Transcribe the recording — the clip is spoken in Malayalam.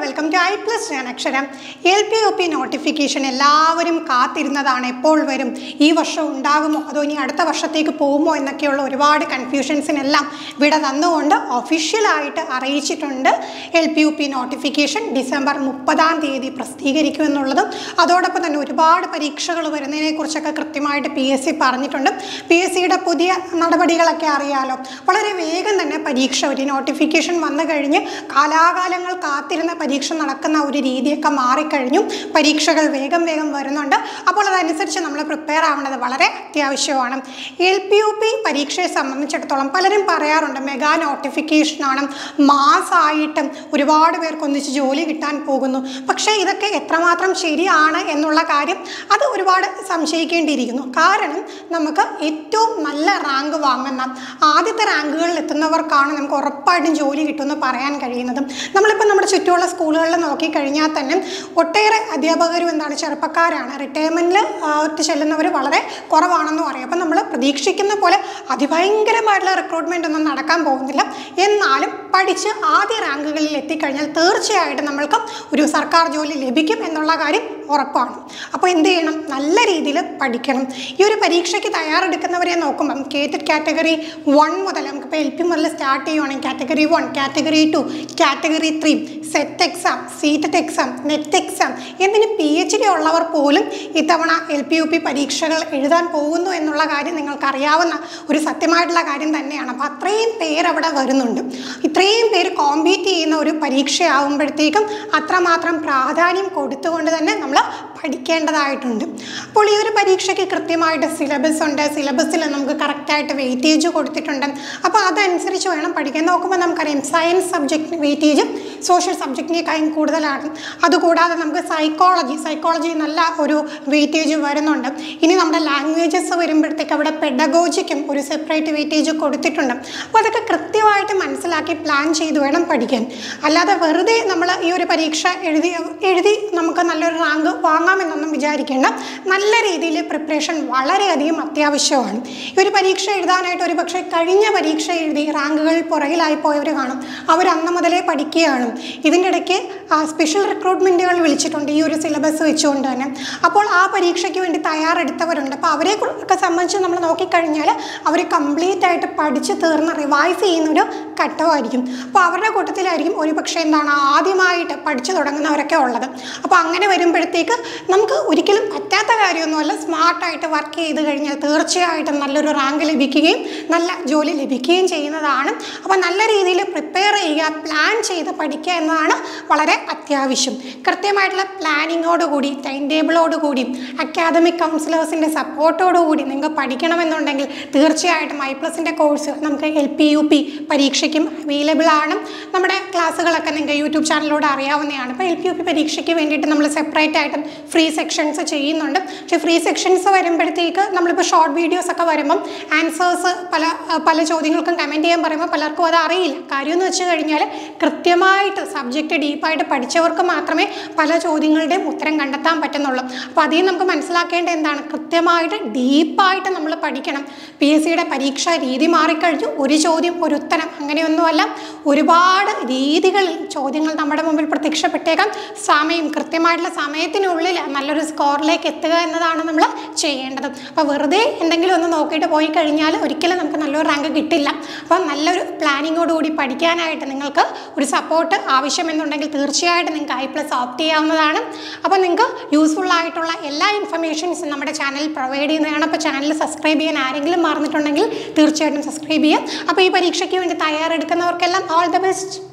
വെൽക്കം ടു ഐ പ്ലസ് ഞാൻ അക്ഷരം L P O P notification എല്ലാവരും കാത്തിരുന്നതാണ് എപ്പോൾ വരും ഈ വർഷം ഉണ്ടാകുമോ അതോ ഇനി അടുത്ത വർഷത്തേക്ക് പോകുമോ എന്നൊക്കെയുള്ള ഒരുപാട് കൺഫ്യൂഷൻസിനെല്ലാം വിട തന്നുകൊണ്ട് ഒഫീഷ്യലായിട്ട് അറിയിച്ചിട്ടുണ്ട് L P U P notification December മുപ്പതാം തീയതി പ്രസിദ്ധീകരിക്കുമെന്നുള്ളതും അതോടൊപ്പം തന്നെ ഒരുപാട് പരീക്ഷകൾ വരുന്നതിനെക്കുറിച്ചൊക്കെ കൃത്യമായിട്ട് പി എസ് സി പറഞ്ഞിട്ടുണ്ട് പി എസ് സിയുടെ പുതിയ നടപടികളൊക്കെ അറിയാലോ വളരെ വേഗം തന്നെ പരീക്ഷ ഒരു നോട്ടിഫിക്കേഷൻ വന്നു കഴിഞ്ഞ് കാലാകാലങ്ങൾ കാത്തിരുന്ന പരീക്ഷ നടക്കുന്ന ഒരു രീതിയൊക്കെ മാറിക്കഴിഞ്ഞു പരീക്ഷകൾ വേഗം വേഗം വരുന്നുണ്ട് അപ്പോൾ അതനുസരിച്ച് നമ്മൾ പ്രിപ്പയർ ആവേണ്ടത് വളരെ അത്യാവശ്യമാണ് എൽ പി യു പി പരീക്ഷയെ സംബന്ധിച്ചിടത്തോളം പലരും പറയാറുണ്ട് മെഗാ നോട്ടിഫിക്കേഷനാണ് മാസമായിട്ടും ഒരുപാട് പേർക്ക് ഒന്നിച്ച് ജോലി കിട്ടാൻ പോകുന്നു പക്ഷേ ഇതൊക്കെ എത്രമാത്രം ശരിയാണ് എന്നുള്ള കാര്യം അത് ഒരുപാട് സംശയിക്കേണ്ടിയിരിക്കുന്നു കാരണം നമുക്ക് ഏറ്റവും നല്ല റാങ്ക് വാങ്ങുന്ന ആദ്യത്തെ റാങ്കുകളിൽ എത്തുന്നവർക്കാണ് നമുക്ക് ഉറപ്പായിട്ടും ജോലി കിട്ടുമെന്ന് പറയാൻ കഴിയുന്നതും നമ്മളിപ്പോൾ നമ്മുടെ ചുറ്റുമുള്ള സ്കൂളുകളിൽ നോക്കിക്കഴിഞ്ഞാൽ തന്നെ ഒട്ടേറെ അധ്യാപകരും എന്താണ് ചെറുപ്പക്കാരാണ് റിട്ടയർമെൻറ്റിൽ ചെല്ലുന്നവർ വളരെ കുറവാണെന്ന് പറയും അപ്പം നമ്മൾ പ്രതീക്ഷിക്കുന്ന പോലെ അതിഭയങ്കരമായിട്ടുള്ള റിക്രൂട്ട്മെൻ്റ് ഒന്നും നടക്കാൻ പോകുന്നില്ല എന്നാലും പഠിച്ച് ആദ്യ റാങ്കുകളിൽ എത്തിക്കഴിഞ്ഞാൽ തീർച്ചയായിട്ടും നമ്മൾക്ക് ഒരു സർക്കാർ ജോലി ലഭിക്കും എന്നുള്ള കാര്യം ഉറപ്പാണ് അപ്പോൾ എന്ത് ചെയ്യണം നല്ല രീതിയിൽ പഠിക്കണം ഈ ഒരു പരീക്ഷയ്ക്ക് തയ്യാറെടുക്കുന്നവരെ നോക്കുമ്പം കേറ്റഡ് കാറ്റഗറി വൺ മുതൽ നമുക്കിപ്പോൾ എൽ പി മുതൽ സ്റ്റാർട്ട് ചെയ്യുവാണെങ്കിൽ category one category two category three SET exam seated exam NET exam എന്തിന് പി എച്ച് ഡി ഉള്ളവർ പോലും ഇത്തവണ എൽ പി യു പി പരീക്ഷകൾ എഴുതാൻ പോകുന്നു എന്നുള്ള കാര്യം നിങ്ങൾക്കറിയാവുന്ന ഒരു സത്യമായിട്ടുള്ള കാര്യം തന്നെയാണ് അപ്പോൾ അത്രയും പേര് അവിടെ വരുന്നുണ്ട് ഇത്രയും പേര് കോമ്പീറ്റ് ചെയ്യുന്ന ഒരു പരീക്ഷയാകുമ്പോഴത്തേക്കും അത്രമാത്രം പ്രാധാന്യം കൊടുത്തുകൊണ്ട് തന്നെ നമ്മൾ പഠിക്കേണ്ടതായിട്ടുണ്ട് അപ്പോൾ ഈ ഒരു പരീക്ഷയ്ക്ക് കൃത്യമായിട്ട് സിലബസ് ഉണ്ട് സിലബസിൽ നമുക്ക് കറക്റ്റായിട്ട് വെയിറ്റേജ് കൊടുത്തിട്ടുണ്ട് അപ്പോൾ അതനുസരിച്ച് വേണം പഠിക്കാൻ നോക്കുമ്പോൾ നമുക്കറിയാം സയൻസ് സബ്ജക്റ്റ് വെയിറ്റേജ് സോഷ്യൽ സബ്ജക്റ്റിനേക്കാളും കൂടുതലാണ് അതുകൂടാതെ നമുക്ക് സൈക്കോളജി സൈക്കോളജി നല്ല ഒരു വെയിറ്റേജ് വരുന്നുണ്ട് ഇനി നമ്മുടെ ലാംഗ്വേജസ് വരുമ്പോഴത്തേക്ക് അവിടെ പെഡഗോജിക്കും ഒരു സെപ്പറേറ്റ് വെയിറ്റേജ് കൊടുത്തിട്ടുണ്ട് അപ്പോൾ അതൊക്കെ കൃത്യമായിട്ട് മനസ്സിലാക്കി പ്ലാൻ ചെയ്ത് വേണം പഠിക്കാൻ അല്ലാതെ വെറുതെ നമ്മൾ ഈ ഒരു പരീക്ഷ എഴുതി എഴുതി നമുക്ക് നല്ലൊരു റാങ്ക് വാങ്ങാമെന്നൊന്നും വിചാരിക്കേണ്ട നല്ല രീതിയിൽ പ്രിപ്പറേഷൻ വളരെയധികം അത്യാവശ്യമാണ് ഈ ഒരു പരീക്ഷ എഴുതാനായിട്ട് ഒരു പക്ഷേ കഴിഞ്ഞ പരീക്ഷ എഴുതി റാങ്കുകൾ പുറകിലായി പോയവർ കാണും അവർ അന്ന് മുതലേ പഠിക്കുകയാണ് ഇതിൻ്റെ ഇടയ്ക്ക് സ്പെഷ്യൽ റിക്രൂട്ട്മെൻറ്റുകൾ വിളിച്ചിട്ടുണ്ട് ഈ ഒരു സിലബസ് വെച്ചുകൊണ്ട് തന്നെ അപ്പോൾ ആ പരീക്ഷയ്ക്ക് വേണ്ടി തയ്യാറെടുത്തവരുണ്ട് അപ്പോൾ അവരെ ഒക്കെ സംബന്ധിച്ച് നമ്മൾ നോക്കിക്കഴിഞ്ഞാൽ അവർ കംപ്ലീറ്റ് ആയിട്ട് പഠിച്ച് തീർന്ന് റിവൈസ് ചെയ്യുന്നൊരു ഘട്ടമായിരിക്കും അപ്പോൾ അവരുടെ കൂട്ടത്തിലായിരിക്കും ഒരു പക്ഷേ എന്താണ് ആദ്യമായിട്ട് പഠിച്ചു തുടങ്ങുന്നവരൊക്കെ ഉള്ളത് അപ്പോൾ അങ്ങനെ വരുമ്പോഴത്തേക്ക് നമുക്ക് ഒരിക്കലും പറ്റാത്ത കാര്യമൊന്നുമല്ല സ്മാർട്ടായിട്ട് വർക്ക് ചെയ്ത് കഴിഞ്ഞാൽ തീർച്ചയായിട്ടും നല്ലൊരു റാങ്ക് ലഭിക്കുകയും നല്ല ജോലി ലഭിക്കുകയും ചെയ്യുന്നതാണ് അപ്പോൾ നല്ല രീതിയിൽ പ്രിപ്പയർ ചെയ്യുക പ്ലാൻ ചെയ്ത് പഠിക്കുക എന്നതാണ് വളരെ അത്യാവശ്യം കൃത്യമായിട്ടുള്ള പ്ലാനിങ്ങോടുകൂടി ടൈം ടേബിളോടുകൂടി അക്കാദമിക് കൗൺസിലേഴ്സിൻ്റെ സപ്പോർട്ടോടുകൂടി നിങ്ങൾക്ക് പഠിക്കണമെന്നുണ്ടെങ്കിൽ തീർച്ചയായിട്ടും ഐ പ്ലസിൻ്റെ കോഴ്സ് നമുക്ക് എൽ പി യു പി പരീക്ഷയ്ക്കും അവൈലബിൾ ആണ് നമ്മുടെ ക്ലാസ്സുകളൊക്കെ നിങ്ങൾക്ക് യൂട്യൂബ് ചാനലിലൂടെ അറിയാവുന്നതാണ് ഇപ്പോൾ എൽ പി യു പി പരീക്ഷയ്ക്ക് വേണ്ടിയിട്ട് നമ്മൾ സെപ്പറേറ്റ് ആയിട്ടും ഫ്രീ സെക്ഷൻസ് ചെയ്യുന്നുണ്ട് പക്ഷേ ഫ്രീ സെക്ഷൻസ് വരുമ്പോഴത്തേക്ക് നമ്മളിപ്പോൾ ഷോർട്ട് വീഡിയോസ് ഒക്കെ വരുമ്പം ആൻസേഴ്സ് പല പല ചോദ്യങ്ങൾക്കും കമൻറ്റ് ചെയ്യാൻ പറയുമ്പോൾ പലർക്കും അത് അറിയില്ല കാര്യം എന്ന് വെച്ച് കഴിഞ്ഞാൽ കൃത്യമായിട്ട് സബ്ജക്റ്റ് ഡീപ്പായിട്ട് പഠിച്ചവർക്ക് മാത്രമേ പല ചോദ്യങ്ങളുടെയും ഉത്തരം കണ്ടെത്താൻ പറ്റുന്നുള്ളൂ അപ്പോൾ അതിൽ നമുക്ക് മനസ്സിലാക്കേണ്ട എന്താണ് കൃത്യമായിട്ട് ഡീപ്പായിട്ട് നമ്മൾ പഠിക്കണം പി എസ് സിയുടെ പരീക്ഷാ രീതി മാറിക്കഴിഞ്ഞു ഒരു ചോദ്യം ഒരു ഉത്തരം അങ്ങനെയൊന്നുമല്ല ഒരുപാട് രീതികളിൽ ചോദ്യങ്ങൾ നമ്മുടെ മുമ്പിൽ പ്രത്യക്ഷപ്പെട്ടേക്കാം സമയം കൃത്യമായിട്ടുള്ള സമയത്തിനുള്ളിൽ നല്ലൊരു സ്കോറിലേക്ക് എത്തുക എന്നതാണ് നമ്മൾ ചെയ്യേണ്ടത് അപ്പോൾ വെറുതെ എന്തെങ്കിലും ഒന്ന് നോക്കിയിട്ട് പോയി കഴിഞ്ഞാൽ ഒരിക്കലും നമുക്ക് നല്ലൊരു റാങ്ക് കിട്ടില്ല അപ്പോൾ നല്ലൊരു പ്ലാനിങ്ങോടുകൂടി പഠിക്കാനായിട്ട് നിങ്ങൾക്ക് ഒരു സപ്പോർട്ട് ആവശ്യമെന്നുണ്ടെങ്കിൽ തീർച്ചയായിട്ടും നിങ്ങൾക്ക് ഐ പ്ലസ് ഓപ്റ്റ് ചെയ്യാവുന്നതാണ് അപ്പോൾ നിങ്ങൾക്ക് യൂസ്ഫുൾ ആയിട്ടുള്ള എല്ലാ ഇൻഫർമേഷൻസും നമ്മുടെ ചാനൽ പ്രൊവൈഡ് ചെയ്യുന്നതാണ് അപ്പോൾ ചാനൽ സബ്സ്ക്രൈബ് ചെയ്യാൻ ആരെങ്കിലും മറന്നിട്ടുണ്ടെങ്കിൽ തീർച്ചയായിട്ടും സബ്സ്ക്രൈബ് ചെയ്യാം അപ്പോൾ ഈ പരീക്ഷയ്ക്ക് വേണ്ടി തയ്യാറെടുക്കുന്നവർക്കെല്ലാം ഓൾ ദ ബെസ്റ്റ്